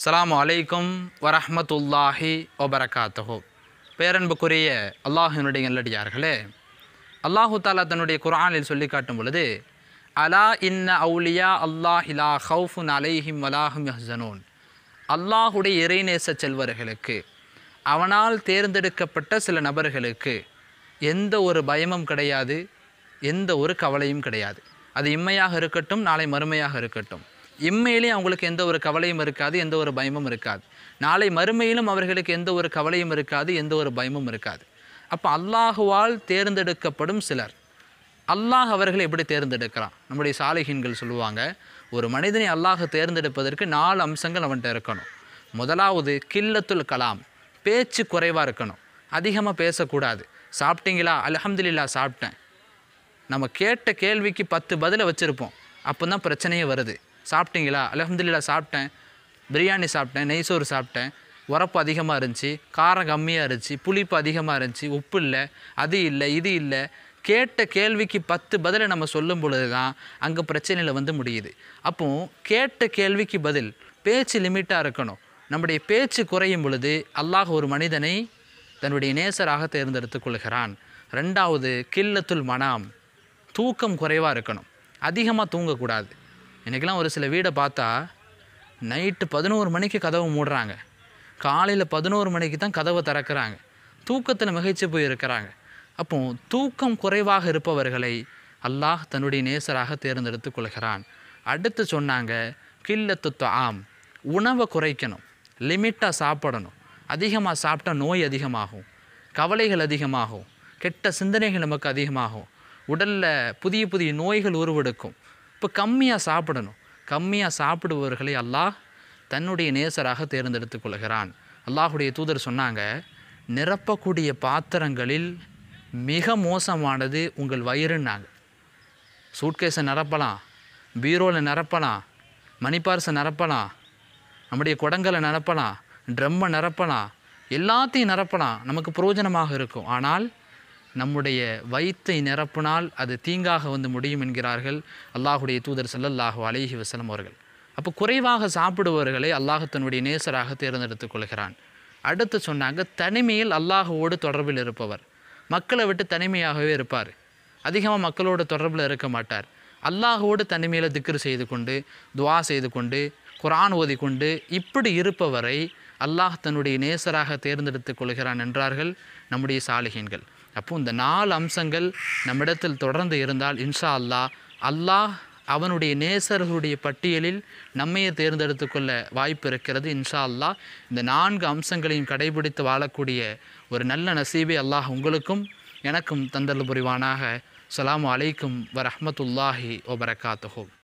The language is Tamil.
அஸ்ஸலாமு அலைக்கும் வரஹ்மத்துல்லாஹி வபரகாத்துஹு பேரன்புக்குரிய அல்லாஹினுடைய நல்லடியார்களே அல்லாஹு தாலா தன்னுடைய குர்ஆனில் சொல்லி காட்டும் பொழுது அலா இன்ன அவுலியா அல்லாஹ் இலா ஹவுஃபுன் அலைஹிம் வலாஹும் யஹ்சனூன் அல்லாஹுடைய இறைநேச செல்வர்களுக்கு அவனால் தேர்ந்தெடுக்கப்பட்ட சில நபர்களுக்கு எந்த ஒரு பயமும் கிடையாது எந்த ஒரு கவலையும் கிடையாது அது இம்மையாக இருக்கட்டும் நாளை மறுமையாக இருக்கட்டும் இம்மையிலேயும் அவங்களுக்கு எந்த ஒரு கவலையும் இருக்காது எந்த ஒரு பயமும் இருக்காது நாளை மறுமையிலும் அவர்களுக்கு எந்த ஒரு கவலையும் இருக்காது எந்த ஒரு பயமும் இருக்காது அப்போ அல்லாஹுவால் தேர்ந்தெடுக்கப்படும் சிலர் அல்லாஹ் அவர்களை எப்படி தேர்ந்தெடுக்கிறான் நம்முடைய சாலிகின்கள் சொல்லுவாங்க ஒரு மனிதனை அல்லாஹ் தேர்ந்தெடுப்பதற்கு நாலு அம்சங்கள் அவன்கிட்ட இருக்கணும் முதலாவது கில்லத்துல் கலாம் பேச்சு குறைவாக இருக்கணும் அதிகமாக பேசக்கூடாது சாப்பிட்டீங்களா அல்ஹம்துலில்லா சாப்பிட்டேன் நம்ம கேட்ட கேள்விக்கு பத்து பதிலை வச்சுருப்போம் அப்போ தான் பிரச்சனையே வருது சாப்பிட்டீங்களா அல்ஹம்துலில்லா சாப்பிட்டேன் பிரியாணி சாப்பிட்டேன் நெய் சோறு சாப்பிட்டேன் உரப்பு அதிகமாக இருந்துச்சு காரம் கம்மியாக இருந்துச்சு புளிப்பு அதிகமாக இருந்துச்சு உப்பு இல்லை அது இல்லை இது இல்லை கேட்ட கேள்விக்கு பத்து பதிலை நம்ம சொல்லும் பொழுது தான் அங்கே பிரச்சனையில் வந்து முடியுது அப்போ கேட்ட கேள்விக்கு பதில் பேச்சு லிமிட்டாக இருக்கணும் நம்முடைய பேச்சு குறையும் பொழுது அல்லாஹ் ஒரு மனிதனை தன்னுடைய நேசராக தேர்ந்தெடுத்துக் கொள்கிறான் ரெண்டாவது கில்லத்துல் மனாம் தூக்கம் குறைவாக இருக்கணும் அதிகமாக தூங்கக்கூடாது இன்றைக்கெல்லாம் ஒரு சில வீடை பார்த்தா நைட்டு பதினோரு மணிக்கு கதவை மூடுறாங்க காலையில் பதினோரு மணிக்கு தான் கதவை திறக்கிறாங்க தூக்கத்தில் மிகைச்சு போய் இருக்கிறாங்க அப்போ தூக்கம் குறைவாக இருப்பவர்களை அல்லாஹ் தன்னுடைய நேசராக தேர்ந்தெடுத்து கொள்கிறான் அடுத்து சொன்னாங்க கில்லத்து ஆம் உணவை குறைக்கணும் லிமிட்டாக சாப்பிடணும் அதிகமாக சாப்பிட்டா நோய் அதிகமாகும் கவலைகள் அதிகமாகும் கெட்ட சிந்தனைகள் நமக்கு அதிகமாகும் உடலில் புதிய புதிய நோய்கள் உருவெடுக்கும் இப்போ கம்மியாக சாப்பிடணும் கம்மியாக சாப்பிடுபவர்களை அல்லாஹ் தன்னுடைய நேசராக தேர்ந்தெடுத்து கொள்கிறான் அல்லாஹுடைய தூதர் சொன்னாங்க நிரப்பக்கூடிய பாத்திரங்களில் மிக மோசமானது உங்கள் வயிறுன்னாங்க சூட்கேஸை நிரப்பலாம் பீரோவில் நிரப்பலாம் மணிப்பார்ஸை நிரப்பலாம் நம்முடைய குடங்களை நிரப்பலாம் ட்ரம்மை நிரப்பலாம் எல்லாத்தையும் நிரப்பலாம் நமக்கு பிரயோஜனமாக இருக்கும் ஆனால் நம்முடைய வயிற்றை நிரப்பினால் அது தீங்காக வந்து முடியும் என்கிறார்கள் அல்லாஹுடைய தூதர் ஸல்லல்லாஹு அலைஹி வஸல்லம் அவர்கள் அப்போ குறைவாக சாப்பிடுபவர்களை அல்லாஹ் தன்னுடைய நேசராக தேர்ந்தெடுத்துக் கொள்கிறான் அடுத்து சொன்னாங்க தனிமையில் அல்லாஹுவோடு தொடர்பில் இருப்பவர் மக்களை விட்டு தனிமையாகவே இருப்பார் அதிகமாக மக்களோட தொடர்பில் இருக்க மாட்டார் அல்லாஹுவோடு தனிமையில் திக்ரு செய்து கொண்டு துவா செய்து கொண்டு குரான் ஓதி கொண்டு இப்படி இருப்பவரை அல்லாஹ் தன்னுடைய நேசராக தேர்ந்தெடுத்துக் கொள்கிறான் என்றார்கள் நம்முடைய சாலிகீன்கள் அப்போ இந்த நாலு அம்சங்கள் நம்மிடத்தில் தொடர்ந்து இருந்தால் இன்ஷா அல்லாஹ் அல்லாஹ் அவனுடைய நேசர்களுடைய பட்டியலில் நம்மையே தேர்ந்தெடுத்து கொள்ள வாய்ப்பு இருக்கிறது இன்ஷா அல்லாஹ் இந்த நான்கு அம்சங்களையும் கடைபிடித்து வாழக்கூடிய ஒரு நல்ல நசீபை அல்லாஹ் உங்களுக்கும் எனக்கும் தந்தல் புரிவானாக அஸ்ஸலாமு அலைக்கும் வரஹ்மத்துல்லாஹி வபரகாத்துஹு